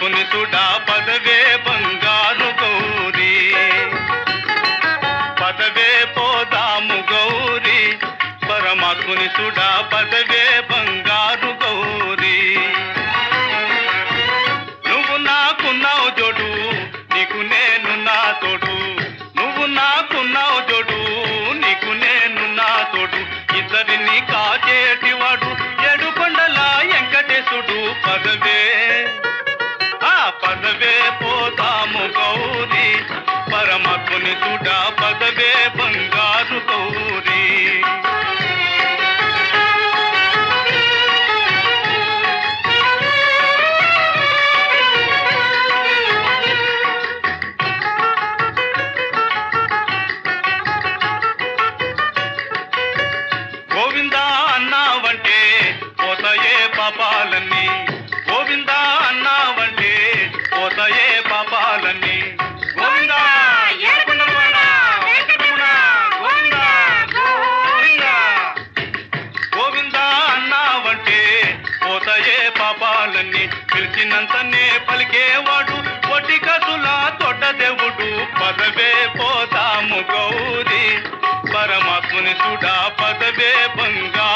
పరమాత్ముని సుడా పదవే బంగారు గౌరీ పదవే పోదాము గౌరీ పరమాత్ముని సుడా పదవే బంగారు గౌరీ నువ్వు నాకున్నావు జోడు నీకు నేను నా తోడు నువ్వు నాకున్నావు జోడు నీకు నేను నా తోడు ఇద్దరిని కాచేటివాడు ఏడుకొండల వెంకటేశుడు పదవే ఆ పదవే పోతాము గౌరీ పరమాత్ముని చూడ పదవే బంగారు గౌరీ గోవిందా అన్నావంటే పోతాయే పాపాలన్నీ గోవిందా అన్నావంటే పోతాయే పాపాలన్నీ గోవిందా ఏడుకొండలవాడ, వెంకటరమణ, గోవిందా, గోవిందా. గోవిందా అన్నావంటే పోతాయే పాపాలన్నీ పిలిచినంతనే పలికేవాడు కొట్టి కసులా తొడ్డ దేవుడు పదవే పోతాము గౌరీ పరమాత్ముని సుడా పదవే బంగారు